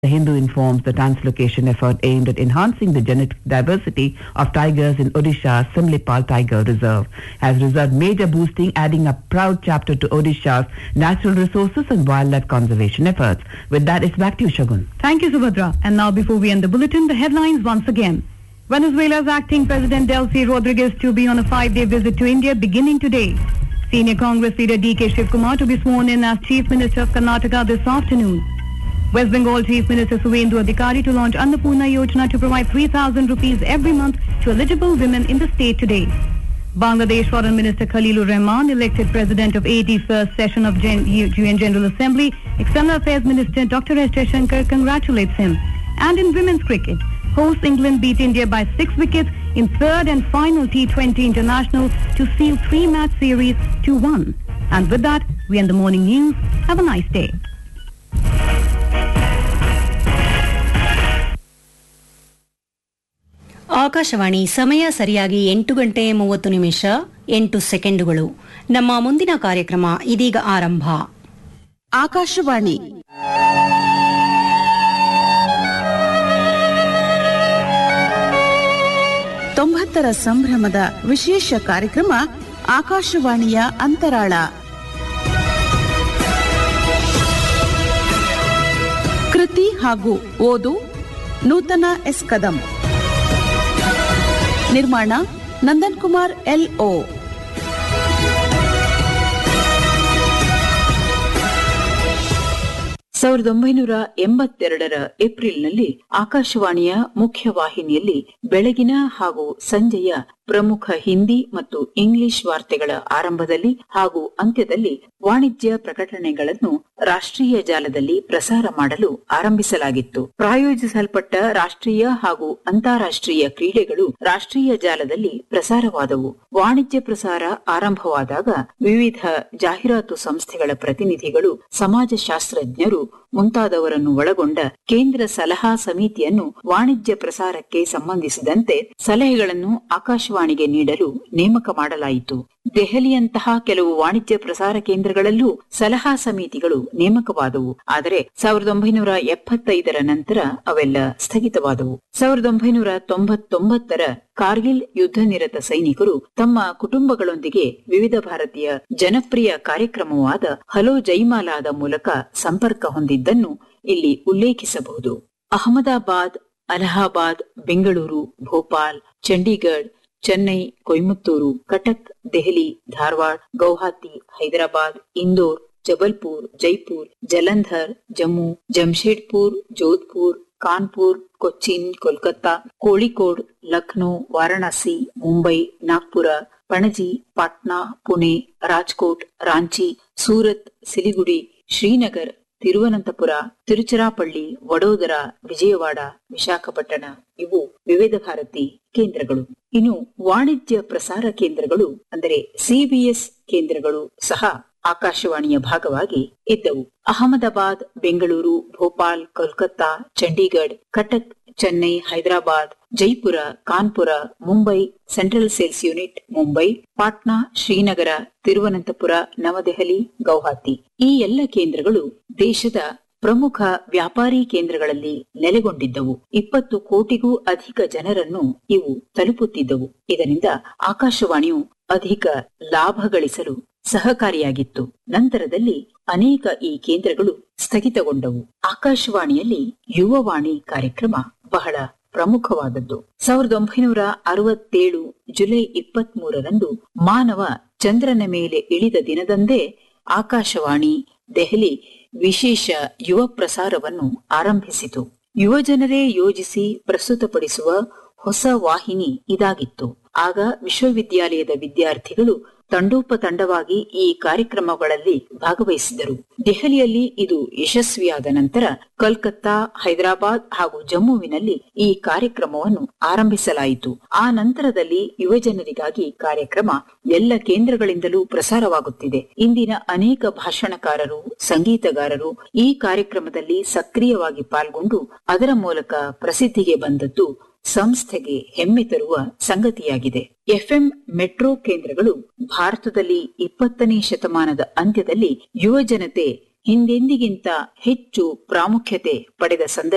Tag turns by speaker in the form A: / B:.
A: The Hindu informs the translocation effort aimed at enhancing the genetic diversity of tigers in Odisha's Simlipal Tiger Reserve has resulted major boosting, adding a proud chapter to Odisha's natural resources and wildlife conservation efforts. With that, it's back to you, Shagun.
B: Thank you, Subhadra. And now, before we end the bulletin, the headlines once again. Venezuela's acting President Delcy Rodriguez to be on a five-day visit to India beginning today. Senior Congress leader D.K. Shivkumar to be sworn in as Chief Minister of Karnataka this afternoon. West Bengal Chief Minister Suvendu Adhikari to launch Annapurna Yojana to provide 3,000 rupees every month to eligible women in the state today. Bangladesh Foreign Minister Khalilur Rahman, elected President of 81st session of Gen- UN General Assembly, External Affairs Minister Dr. S. Jaishankar congratulates him. And in women's cricket, hosts England beat India by six wickets in third and final T20 international to seal three-match series 2-1. And with that, we end the morning news. Have a nice day.
C: Akashvani ಸಮಯ ಸರಿಯಾಗಿ ಎಂಟು ಗಂಟೆ ಮೂವತ್ತು ನಿಮಿಷ ಎಂಟು ಸೆಕೆಂಡುಗಳು ನಮ್ಮ ಮುಂದಿನ ಕಾರ್ಯಕ್ರಮ ಇದೀಗ ಆರಂಭ
D: ಆಕಾಶವಾಣಿ ತೊಂಬತ್ತರ ಸಂಭ್ರಮದ ವಿಶೇಷ ಕಾರ್ಯಕ್ರಮ ಆಕಾಶವಾಣಿಯ ಅಂತರಾಳ ಕೃತಿ ಹಾಗೂ ಓದು ನೂತನ ಎಸ್ ಕದಂ ನಿರ್ಮಾಣ ನಂದನ್ ಕುಮಾರ್ ಎಲ್ ಓ
E: ಸಾವಿರದ ಒಂಬೈನೂರ ಎಂಬತ್ತೆರಡರ ಏಪ್ರಿಲ್ನಲ್ಲಿ ಆಕಾಶವಾಣಿಯ ಮುಖ್ಯ ವಾಹಿನಿಯಲ್ಲಿ ಬೆಳಗಿನ ಹಾಗೂ ಸಂಜೆಯ ಪ್ರಮುಖ ಹಿಂದಿ ಮತ್ತು ಇಂಗ್ಲಿಷ್ ವಾರ್ತೆಗಳ ಆರಂಭದಲ್ಲಿ ಹಾಗೂ ಅಂತ್ಯದಲ್ಲಿ ವಾಣಿಜ್ಯ ಪ್ರಕಟಣೆಗಳನ್ನು ರಾಷ್ಟ್ರೀಯ ಜಾಲದಲ್ಲಿ ಪ್ರಸಾರ ಮಾಡಲು ಆರಂಭಿಸಲಾಗಿತ್ತು ಪ್ರಾಯೋಜಿಸಲ್ಪಟ್ಟ ರಾಷ್ಟ್ರೀಯ ಹಾಗೂ ಅಂತಾರಾಷ್ಟ್ರೀಯ ಕ್ರೀಡೆಗಳು ರಾಷ್ಟ್ರೀಯ ಜಾಲದಲ್ಲಿ ಪ್ರಸಾರವಾದವು ವಾಣಿಜ್ಯ ಪ್ರಸಾರ ಆರಂಭವಾದಾಗ ವಿವಿಧ ಜಾಹೀರಾತು ಸಂಸ್ಥೆಗಳ ಪ್ರತಿನಿಧಿಗಳು ಸಮಾಜಶಾಸ್ತ್ರಜ್ಞರು ಮುಂತಾದವರನ್ನು ಒಳಗೊಂಡ ಕೇಂದ್ರ ಸಲಹಾ ಸಮಿತಿಯನ್ನು ವಾಣಿಜ್ಯ ಪ್ರಸಾರಕ್ಕೆ ಸಂಬಂಧಿಸಿದಂತೆ ಸಲಹೆಗಳನ್ನು ಆಕಾಶವಾಣಿಗೆ ನೀಡಲು ನೇಮಕ ಮಾಡಲಾಯಿತು ದೆಹಲಿಯಂತಹ ಕೆಲವು ವಾಣಿಜ್ಯ ಪ್ರಸಾರ ಕೇಂದ್ರಗಳಲ್ಲೂ ಸಲಹಾ ಸಮಿತಿಗಳು ನೇಮಕವಾದವು ಆದರೆ ಸಾವಿರದ ಒಂಬೈನೂರ ಎಪ್ಪತ್ತೈದರ ನಂತರ ಅವೆಲ್ಲ ಸ್ಥಗಿತವಾದವು ಸಾವಿರದ ಒಂಬೈನೂರ ತೊಂಬತ್ತೊಂಬತ್ತರ ಕಾರ್ಗಿಲ್ ಯುದ್ಧ ನಿರತ ಸೈನಿಕರು ತಮ್ಮ ಕುಟುಂಬಗಳೊಂದಿಗೆ ವಿವಿಧ ಭಾರತೀಯ ಜನಪ್ರಿಯ ಕಾರ್ಯಕ್ರಮವಾದ ಹಲೋ ಜೈಮಾಲಾದ ಮೂಲಕ ಸಂಪರ್ಕ ಹೊಂದಿದ್ದನ್ನು ಇಲ್ಲಿ ಉಲ್ಲೇಖಿಸಬಹುದು ಅಹಮದಾಬಾದ್ ಅಲಹಾಬಾದ್ ಬೆಂಗಳೂರು ಭೋಪಾಲ್ ಚಂಡೀಗಢ್ ಚೆನ್ನೈ ಕೊಯಮತ್ತೂರು ಕಟಕ್ ದೆಹಲಿ ಧಾರವಾಡ ಗೌಹಾತಿ ಹೈದರಾಬಾದ್ ಇಂದೋರ್ ಜಬಲ್ಪುರ್ ಜೈಪುರ್ ಜಲಂಧರ್ ಜಮ್ಮು ಜಮ್ಶೇಡ್ಪುರ್ ಜೋಧ್ಪುರ್ ಕಾನ್ಪುರ್ ಕೊಚ್ಚಿನ್ ಕೋಲ್ಕತ್ತಾ ಕೋಳಿಕೋಡ್ ಲಕ್ನೋ ವಾರಣಾಸಿ ಮುಂಬೈ ನಾಗ್ಪುರ ಪಣಜಿ ಪಾಟ್ನಾ ಪುಣೆ ರಾಜ್ಕೋಟ್ ರಾಂಚಿ ಸೂರತ್ ಸಿಲಿಗುಡಿ ಶ್ರೀನಗರ್ ತಿರುವನಂತಪುರ ತಿರುಚಿರಾಪಳ್ಳಿ ವಡೋದರ ವಿಜಯವಾಡ ವಿಶಾಖಪಟ್ಟಣ ಇವು ವಿವಿಧ ಭಾರತಿ ಕೇಂದ್ರಗಳು ಇನ್ನು ವಾಣಿಜ್ಯ ಪ್ರಸಾರ ಕೇಂದ್ರಗಳು ಅಂದರೆ ಸಿಬಿಎಸ್ ಕೇಂದ್ರಗಳು ಸಹ ಆಕಾಶವಾಣಿಯ ಭಾಗವಾಗಿ ಇದ್ದವು Ahmedabad Bengaluru Bhopal Kolkata Chandigarh Cuttack Chennai Hyderabad Jaipur Kanpur Mumbai central sales unit Mumbai Patna Srinagar Thiruvananthapuram New Delhi Guwahati ಈ ಎಲ್ಲ ಕೇಂದ್ರಗಳು ದೇಶದ ಪ್ರಮುಖ ವ್ಯಾಪಾರಿ ಕೇಂದ್ರಗಳಲ್ಲಿ ನೆಲೆಗೊಂಡಿದ್ದವು ಇಪ್ಪತ್ತು ಕೋಟಿಗೂ ಅಧಿಕ ಜನರನ್ನು ಇವು ತಲುಪುತ್ತಿದ್ದವು ಇದರಿಂದ ಆಕಾಶವಾಣಿಯು ಅಧಿಕ ಲಾಭ ಗಳಿಸಲು ಸಹಕಾರಿಯಾಗಿತ್ತು ನಂತರದಲ್ಲಿ ಅನೇಕ ಈ ಕೇಂದ್ರಗಳು ಸ್ಥಗಿತಗೊಂಡವು ಆಕಾಶವಾಣಿಯಲ್ಲಿ ಯುವವಾಣಿ ಕಾರ್ಯಕ್ರಮ ಬಹಳ ಪ್ರಮುಖವಾದದ್ದು ಸಾವಿರದ ಒಂಬೈನೂರ ಅರವತ್ತೇಳು ಜುಲೈ ಇಪ್ಪತ್ತ್ ಮೂರರಂದು ಮಾನವ ಚಂದ್ರನ ಮೇಲೆ ಇಳಿದ ದಿನದಂದೇ ಆಕಾಶವಾಣಿ ದೆಹಲಿ ವಿಶೇಷ ಯುವ ಪ್ರಸಾರವನ್ನು ಆರಂಭಿಸಿತು ಯುವಜನರೇ ಯೋಜಿಸಿ ಪ್ರಸ್ತುತಪಡಿಸುವ ಹೊಸ ವಾಹಿನಿ ಇದಾಗಿತ್ತು ಆಗ ವಿಶ್ವವಿದ್ಯಾಲಯದ ವಿದ್ಯಾರ್ಥಿಗಳು ತಂಡೋಪತಂಡವಾಗಿ ಈ ಕಾರ್ಯಕ್ರಮಗಳಲ್ಲಿ ಭಾಗವಹಿಸಿದರು ದೆಹಲಿಯಲ್ಲಿ ಇದು ಯಶಸ್ವಿಯಾದ ನಂತರ ಕೋಲ್ಕತ್ತಾ ಹೈದರಾಬಾದ್ ಹಾಗೂ ಜಮ್ಮುವಿನಲ್ಲಿ ಈ ಕಾರ್ಯಕ್ರಮವನ್ನು ಆರಂಭಿಸಲಾಯಿತು ಆ ನಂತರದಲ್ಲಿ ಯುವಜನರಿಗಾಗಿ ಕಾರ್ಯಕ್ರಮ ಎಲ್ಲ ಕೇಂದ್ರಗಳಿಂದಲೂ ಪ್ರಸಾರವಾಗುತ್ತಿದೆ ಇಂದಿನ ಅನೇಕ ಭಾಷಣಕಾರರು ಸಂಗೀತಗಾರರು ಈ ಕಾರ್ಯಕ್ರಮದಲ್ಲಿ ಸಕ್ರಿಯವಾಗಿ ಪಾಲ್ಗೊಂಡು ಅದರ ಮೂಲಕ ಪ್ರಸಿದ್ಧಿಗೆ ಬಂದದ್ದು ಸಂಸ್ಥೆಗೆ ಹೆಮ್ಮೆ ತರುವ ಸಂಗತಿಯಾಗಿದೆ ಎಫ್ಎಂ ಮೆಟ್ರೋ ಕೇಂದ್ರಗಳು ಭಾರತದಲ್ಲಿ ಇಪ್ಪತ್ತನೇ ಶತಮಾನದ ಅಂತ್ಯದಲ್ಲಿ ಯುವ ಜನತೆ ಹಿಂದೆಂದಿಗಿಂತ ಹೆಚ್ಚು ಪ್ರಾಮುಖ್ಯತೆ ಪಡೆದ ಸಂದರ್ಭ